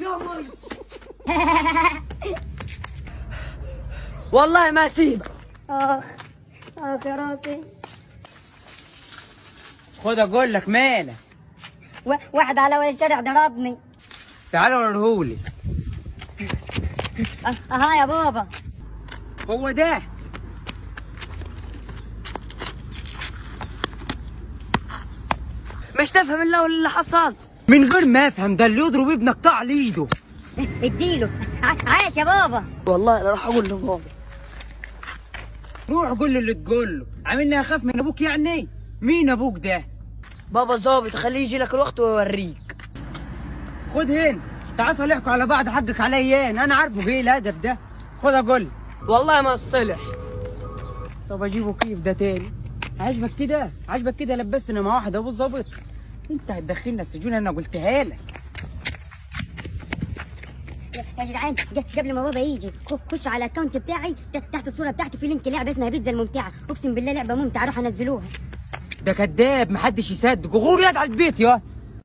يا مي والله ما اسيبك اخ اخ يا راسي خد اقول لك مالك و- واحد على اول الشارع ضربني تعال وريهولي أه- اها يا بابا هو ده مش تفهم الا اللي حصل من غير ما افهم ده اللي يضرب ابنك طع ايده اديله ع- عايش يا بابا والله انا راح اقول لبابا روح قول له اللي تقول له عاملني اخاف من ابوك يعني مين ابوك ده بابا ظابط خليه يجي لك الوقت ويوريك خد هنا تعال صالحكوا على بعض حقك عليا انا عارفه ايه الادب ده خد اقول لك. والله ما اصطلح طب اجيبه كيف ده تاني عاجبك كده عاجبك كده لبسنا مع واحد ابو ظابط انت هتدخلنا السجون انا قلتها لك يا يا جدعان ج- قبل ما بابا يجي خ- خش على الاكونت بتاعي ت- تحت الصوره بتاعتي في لينك لعبه اسمها بيتزا الممتعه اقسم بالله لعبه ممتعه روح انزلوها ده كذاب محدش يصدق وغور يد على البيت يا